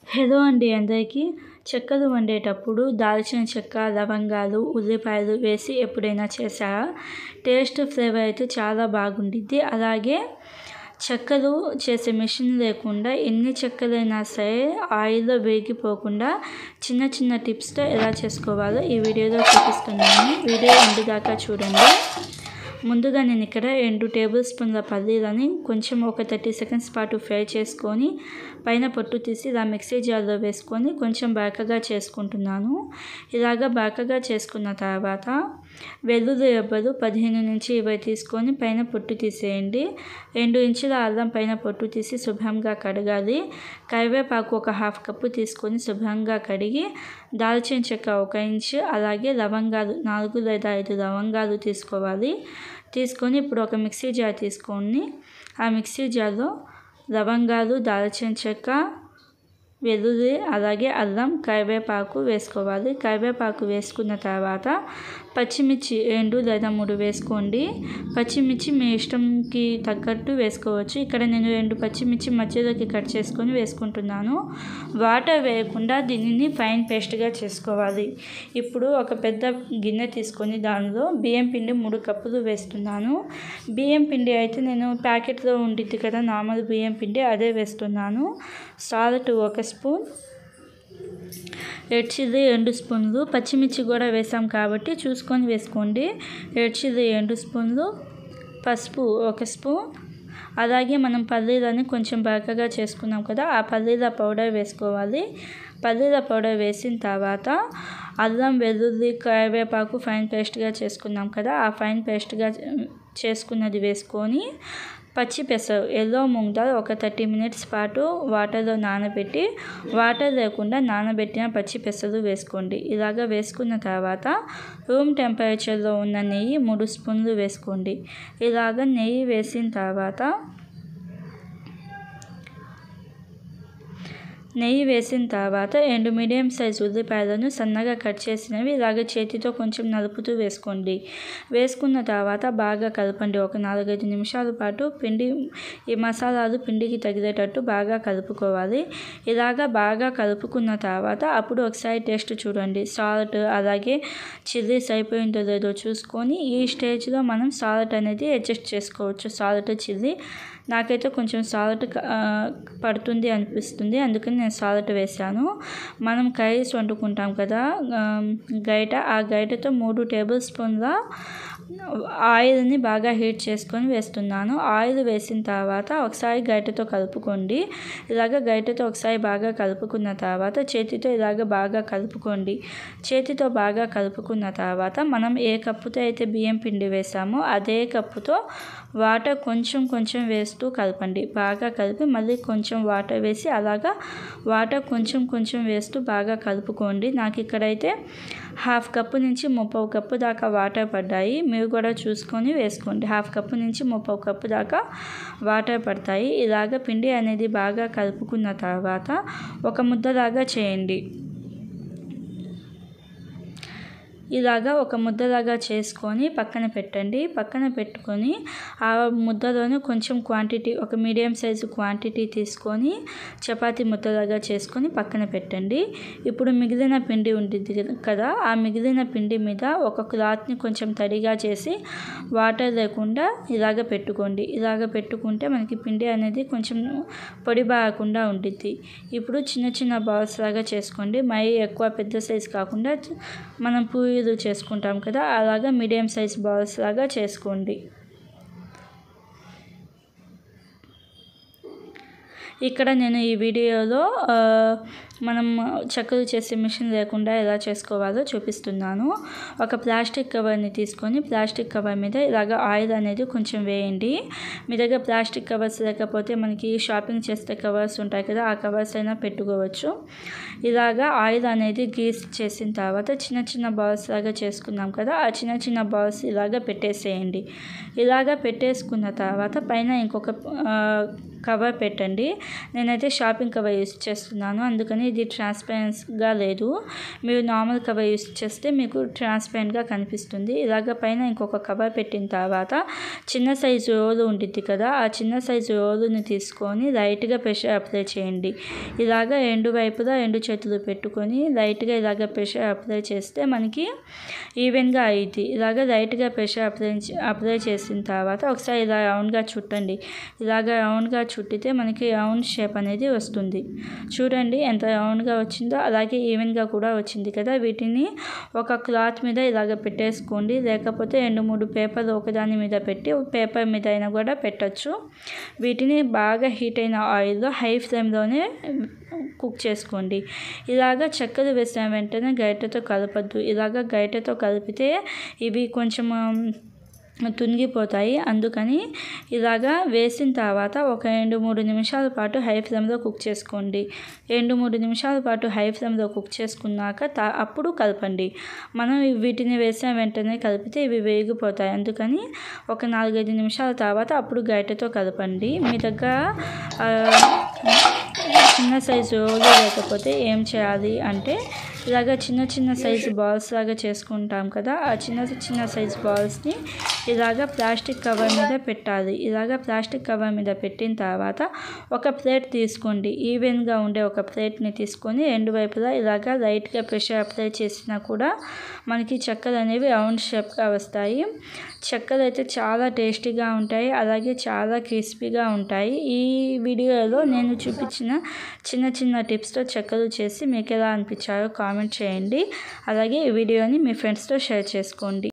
hello అండి అందరికీ చెక్కలు వండేటప్పుడు దాల్చిన చెక్క లవంగాలు ఉల్లిపాయలు వేసి ఎప్పుడైనా చేశారా టేస్ట్ ఫ్లేవర్ అయితే చాలా బాగుండిద్ది అలాగే చెక్కలు చేసే మిషన్ లేకుండా ఎన్ని చెక్కలైనా సరే ఆయిల్లో వేగిపోకుండా చిన్న చిన్న టిప్స్తో ఎలా చేసుకోవాలో ఈ వీడియోలో చూపిస్తున్నాను వీడియో ఎండు దాకా చూడండి ముందుగా నేను ఇక్కడ రెండు టేబుల్ స్పూన్ల పల్లీలని కొంచెం ఒక థర్టీ సెకండ్స్ పాటు ఫ్రై చేసుకొని పైన పొట్టు తీసి ఇలా మిక్సీ జార్లో వేసుకొని కొంచెం బాకగా చేసుకుంటున్నాను ఇలాగ బాకగా చేసుకున్న తర్వాత వెల్లుల్లి రెబ్బలు పదిహేను నుంచి ఇరవై తీసుకొని పైన పొట్టు తీసేయండి రెండు ఇంచుల అల్లం పైన పొట్టు తీసి శుభ్రంగా కడగాలి కరివేపాకు ఒక హాఫ్ కప్పు తీసుకొని శుభ్రంగా కడిగి దాల్చిన చెక్క ఒక ఇంచు అలాగే లవంగాలు నాలుగు లేదా ఐదు లవంగాలు తీసుకోవాలి తీసుకొని ఇప్పుడు ఒక మిక్సీ జార్ తీసుకొని ఆ మిక్సీ జార్లో లవంగాలు దాల్చిన చెక్క వెల్లుల్లి అలాగే అల్లం కరివేపాకు వేసుకోవాలి కరివేపాకు వేసుకున్న తర్వాత పచ్చిమిర్చి రెండు లేదా మూడు వేసుకోండి పచ్చిమిర్చి మీ ఇష్టంకి తగ్గట్టు వేసుకోవచ్చు ఇక్కడ నేను రెండు పచ్చిమిర్చి మధ్యలోకి కట్ చేసుకొని వేసుకుంటున్నాను వాటర్ వేయకుండా దీనిని ఫైన్ పేస్ట్గా చేసుకోవాలి ఇప్పుడు ఒక పెద్ద గిన్నె తీసుకొని దానిలో బియ్యం పిండి మూడు కప్పులు వేస్తున్నాను బియ్యం పిండి అయితే నేను ప్యాకెట్లో ఉండిద్ది కదా నార్మల్ బియ్యం పిండి అదే వేస్తున్నాను సాల్ట్ ఒక స్పూన్ రెడ్ చిల్లీ రెండు స్పూన్లు పచ్చిమిర్చి కూడా వేసాం కాబట్టి చూసుకొని వేసుకోండి రెడ్ చిల్లీ రెండు స్పూన్లు పసుపు ఒక స్పూన్ అలాగే మనం పల్లీలని కొంచెం బాగా చేసుకున్నాం కదా ఆ పల్లీల పౌడర్ వేసుకోవాలి పల్లీల పౌడర్ వేసిన తర్వాత అల్లం వెల్లుల్లి కరివేపాకు ఫైన్ పేస్ట్గా చేసుకున్నాం కదా ఆ ఫైన్ పేస్ట్గా చేసుకున్నది వేసుకొని పచ్చి పెసరు ఎల్లో మూంగ్ దాల్ ఒక థర్టీ మినిట్స్ పాటు వాటర్లో నానబెట్టి వాటర్ లేకుండా నానబెట్టిన పచ్చి పెసలు వేసుకోండి ఇలాగ వేసుకున్న తర్వాత రూమ్ టెంపరేచర్లో ఉన్న నెయ్యి మూడు స్పూన్లు వేసుకోండి ఇలాగ నెయ్యి వేసిన తర్వాత నెయ్యి వేసిన తర్వాత రెండు మీడియం సైజ్ ఉల్లిపాయలను సన్నగా కట్ చేసినవి ఇలాగ చేతితో కొంచెం నలుపుతూ వేసుకోండి వేసుకున్న తర్వాత బాగా కలపండి ఒక నాలుగైదు నిమిషాల పాటు పిండి ఈ మసాలాలు పిండికి తగిలేటట్టు బాగా కలుపుకోవాలి ఇలాగ బాగా కలుపుకున్న తర్వాత అప్పుడు ఒకసారి టేస్ట్ చూడండి సాల్ట్ అలాగే చిల్లీస్ అయిపోయిందో లేదో చూసుకొని ఈ స్టేజ్లో మనం సాల్ట్ అనేది అడ్జస్ట్ చేసుకోవచ్చు సాల్ట్ చిల్లీ నాకైతే కొంచెం సాల్ట్ పడుతుంది అనిపిస్తుంది అందుకని నేను సాల్ట్ వేసాను మనం కర్రీస్ వండుకుంటాం కదా గైట ఆ గైటతో మూడు టేబుల్ స్పూన్ల ఆయిల్ని బాగా హీట్ చేసుకొని వేస్తున్నాను ఆయిల్ వేసిన తర్వాత ఒకసారి గైటతో కలుపుకోండి ఇలాగ గైటతో ఒకసారి బాగా కలుపుకున్న తర్వాత చేతితో ఇలాగ బాగా కలుపుకోండి చేతితో బాగా కలుపుకున్న తర్వాత మనం ఏ కప్పుతో అయితే బియ్యం పిండి వేసామో అదే కప్పుతో వాటర్ కొంచెం కొంచెం వేస్తూ కలపండి బాగా కలిపి మళ్ళీ కొంచెం వాటర్ వేసి అలాగా వాటర్ కొంచెం కొంచెం వేస్తూ బాగా కలుపుకోండి నాకు ఇక్కడైతే హాఫ్ కప్పు నుంచి ముప్పై కప్పు దాకా వాటర్ పడ్డాయి మీరు కూడా చూసుకొని వేసుకోండి హాఫ్ కప్పు నుంచి ముప్పై కప్పు దాకా వాటర్ పడతాయి ఇలాగ పిండి అనేది బాగా కలుపుకున్న తర్వాత ఒక ముద్దలాగా చేయండి ఇలాగా ఒక ముద్దలాగా చేసుకొని పక్కన పెట్టండి పక్కన పెట్టుకొని ఆ ముద్దలోనే కొంచెం క్వాంటిటీ ఒక మీడియం సైజు క్వాంటిటీ తీసుకొని చపాతీ ముద్దలాగా చేసుకొని పక్కన పెట్టండి ఇప్పుడు మిగిలిన పిండి ఉంటుంది కదా ఆ మిగిలిన పిండి మీద ఒక క్లాత్ని కొంచెం తడిగా చేసి వాటర్ లేకుండా ఇలాగ పెట్టుకోండి ఇలాగ పెట్టుకుంటే మనకి పిండి అనేది కొంచెం పొడి బాగకుండా ఉండిద్ది ఇప్పుడు చిన్న చిన్న బాల్స్ లాగా చేసుకోండి మరీ ఎక్కువ పెద్ద సైజు కాకుండా మనం పూరీలు చేసుకుంటాం కదా అలాగా మీడియం సైజ్ బాల్స్ లాగా చేసుకోండి ఇక్కడ నేను ఈ వీడియోలో మనం చెక్కలు చేసే మిషన్ లేకుండా ఎలా చేసుకోవాలో చూపిస్తున్నాను ఒక ప్లాస్టిక్ కవర్ని తీసుకొని ప్లాస్టిక్ కవర్ మీద ఇలాగ ఆయిల్ అనేది కొంచెం వేయండి మీ దగ్గర ప్లాస్టిక్ కవర్స్ లేకపోతే మనకి షాపింగ్ చేస్తే కవర్స్ ఉంటాయి కదా ఆ కవర్స్ అయినా పెట్టుకోవచ్చు ఇలాగా ఆయిల్ అనేది గీస్ చేసిన తర్వాత చిన్న చిన్న బాల్స్ లాగా చేసుకున్నాం కదా ఆ చిన్న చిన్న బాల్స్ ఇలాగ పెట్టేసేయండి ఇలాగ పెట్టేసుకున్న తర్వాత పైన ఇంకొక కవర్ పెట్టండి నేనైతే షాపింగ్ కవర్ యూస్ చేస్తున్నాను అందుకని ఇది ట్రాన్స్పరెన్స్గా లేదు మీరు నార్మల్ కవర్ యూస్ చేస్తే మీకు ట్రాన్స్పరెంట్గా కనిపిస్తుంది ఇలాగ పైన ఇంకొక కవర్ పెట్టిన తర్వాత చిన్న సైజు రోలు ఉంటుంది కదా ఆ చిన్న సైజు రోలుని తీసుకొని లైట్గా ప్రెషర్ అప్లై చేయండి ఇలాగ రెండు వైపులా రెండు చేతులు పెట్టుకొని లైట్గా ఇలాగ ప్రెషర్ అప్లై చేస్తే మనకి ఈవెన్గా అయ్యిద్ది ఇలాగ లైట్గా ప్రెషర్ అప్లై అప్లై చేసిన తర్వాత ఒకసారి ఇలా రౌండ్గా చుట్టండి ఇలాగ రౌండ్గా చుట్టితే మనకి రౌండ్ షేప్ అనేది వస్తుంది చూడండి ఎంత రౌండ్గా వచ్చిందో అలాగే ఈవెన్గా కూడా వచ్చింది కదా వీటిని ఒక క్లాత్ మీద ఇలాగ పెట్టేసుకోండి లేకపోతే రెండు మూడు పేపర్లు ఒకదాని మీద పెట్టి పేపర్ మీద అయినా కూడా పెట్టచ్చు వీటిని బాగా హీట్ అయిన ఆయిల్లో హై ఫ్లేమ్లోనే కుక్ చేసుకోండి ఇలాగ చక్కెర వేసిన వెంటనే గరిటెతో కలపద్దు ఇలాగ గరిటెతో కలిపితే ఇవి కొంచెం తునిగిపోతాయి అందుకని ఇలాగా వేసిన తర్వాత ఒక రెండు మూడు నిమిషాల పాటు హై ఫ్లేమ్లో కుక్ చేసుకోండి రెండు మూడు నిమిషాల పాటు హై ఫ్లేమ్లో కుక్ చేసుకున్నాక తా అప్పుడు కలపండి మనం వీటిని వేసిన వెంటనే కలిపితే ఇవి వేగిపోతాయి అందుకని ఒక నాలుగైదు నిమిషాల తర్వాత అప్పుడు గరిటెతో కలపండి మీ దగ్గర చిన్న సైజు రోలు లేకపోతే ఏం చేయాలి అంటే ఇలాగ చిన్న చిన్న సైజు బాల్స్ లాగా చేసుకుంటాం కదా ఆ చిన్న చిన్న సైజు బాల్స్ని ఇలాగ ప్లాస్టిక్ కవర్ మీద పెట్టాలి ఇలాగ ప్లాస్టిక్ కవర్ మీద పెట్టిన తర్వాత ఒక ప్లేట్ తీసుకోండి ఈవెన్గా ఉండే ఒక ప్లేట్ని తీసుకొని రెండు వైపులా ఇలాగ లైట్గా ప్రెషర్ అప్లై చేసినా కూడా మనకి చెక్కలు అనేవి రౌండ్ షేప్గా వస్తాయి చెక్కలు అయితే చాలా టేస్టీగా ఉంటాయి అలాగే చాలా క్రిస్పీగా ఉంటాయి ఈ వీడియోలో నేను చూపించిన చిన్న చిన్న టిప్స్తో చెక్కలు చేసి మీకు ఎలా అనిపించాయో కామెంట్ చేయండి అలాగే ఈ వీడియోని మీ ఫ్రెండ్స్తో షేర్ చేసుకోండి